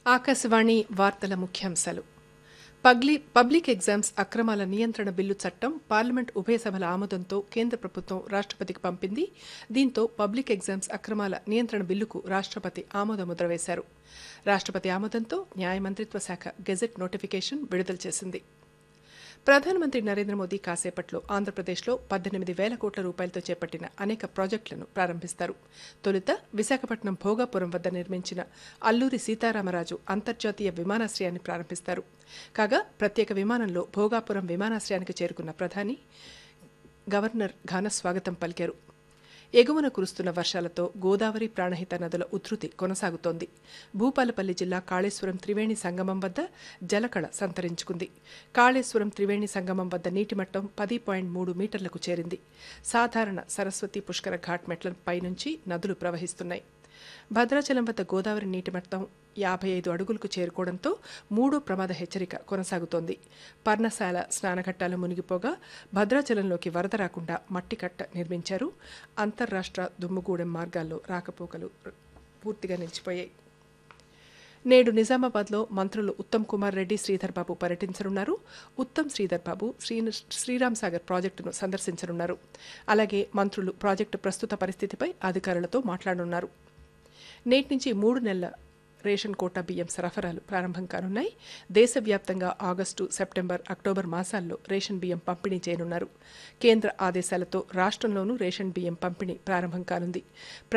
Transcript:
ఆకాశవాణి వార్తల ముఖ్యాంశాలు పబ్లి public exams అక్రమాల నియంత్రణ బిల్లు చట్టం పార్లమెంట్ ఉభయ సభల ఆమోదంతో కేంద్ర ప్రభుత్వం రాష్ట్రపతికి పంపింది దీంతో పబ్లిక్ ఎగ్జామ్స్ అక్రమాల నియంత్రణ బిల్లుకు రాష్ట్రపతి ఆమోద ముద్ర వేశారు రాష్ట్రపతి ఆమోదంతో న్యాయ మంత్రిత్వ శాఖ గెజెట్ నోటిఫికేషన్ విడుదల చేసింది ప్రధానమంత్రి నరేంద్ర మోదీ కాసేపట్లో ఆంధ్రప్రదేశ్లో పద్దెనిమిది వేల కోట్ల రూపాయలతో చేపట్టిన అనేక ప్రాజెక్టులను ప్రారంభిస్తారు తొలుత విశాఖపట్నం భోగాపురం వద్ద నిర్మించిన అల్లూరి సీతారామరాజు అంతర్జాతీయ విమానాశ్రయాన్ని ప్రారంభిస్తారు కాగా ప్రత్యేక విమానంలో భోగాపురం విమానాశ్రయానికి చేరుకున్న ప్రధాని గవర్నర్ ఘన స్వాగతం పలికారు ఎగువన కురుస్తున్న వర్షాలతో గోదావరి ప్రాణహిత నదుల ఉధృతి కొనసాగుతోంది భూపాలపల్లి జిల్లా కాళేశ్వరం త్రివేణి సంగమం వద్ద జలకళ సంతరించుకుంది కాళేశ్వరం త్రివేణి సంగమం వద్ద నీటి మట్టం పది పాయింట్ మూడు మీటర్లకు చేరింది సాధారణ సరస్వతి పుష్కర ఘాట్ మెట్ల పైనుంచి నదులు ప్రవహిస్తున్నాయి భద్రాచలం వద్ద గోదావరి నీటి మట్టం యాభై ఐదు అడుగులకు చేరుకోవడంతో మూడో ప్రమాద హెచ్చరిక కొనసాగుతోంది పర్ణశాల స్నానఘట్టాలు మునిగిపోగా భద్రాచలంలోకి వరద రాకుండా మట్టి కట్ట నిర్మించారు అంతర్రాష్ట్ర దుమ్ముగూడెం మార్గాల్లో రాకపోకలు పూర్తిగా నిలిచిపోయాయి నేడు నిజామాబాద్లో మంత్రులు ఉత్తమ్ కుమార్ రెడ్డి శ్రీధర్ బాబు పర్యటించనున్నారు ఉత్తమ్ శ్రీధర్ బాబు శ్రీ శ్రీరామ్ సాగర్ ప్రాజెక్టును సందర్శించనున్నారు అలాగే మంత్రులు ప్రాజెక్టు ప్రస్తుత పరిస్థితిపై అధికారులతో మాట్లాడనున్నారు నేటి నుంచి మూడు నెలల రేషన్ కోటా బియ్యం సరఫరాలు ప్రారంభం కానున్నాయి దేశవ్యాప్తంగా ఆగస్టు సెప్టెంబర్ అక్టోబర్ మాసాల్లో రేషన్ బియ్యం పంపిణీ చేయనున్నారు కేంద్ర ఆదేశాలతో రాష్ట్రంలోనూ రేషన్ బియ్యం పంపిణీ ప్రారంభం కానుంది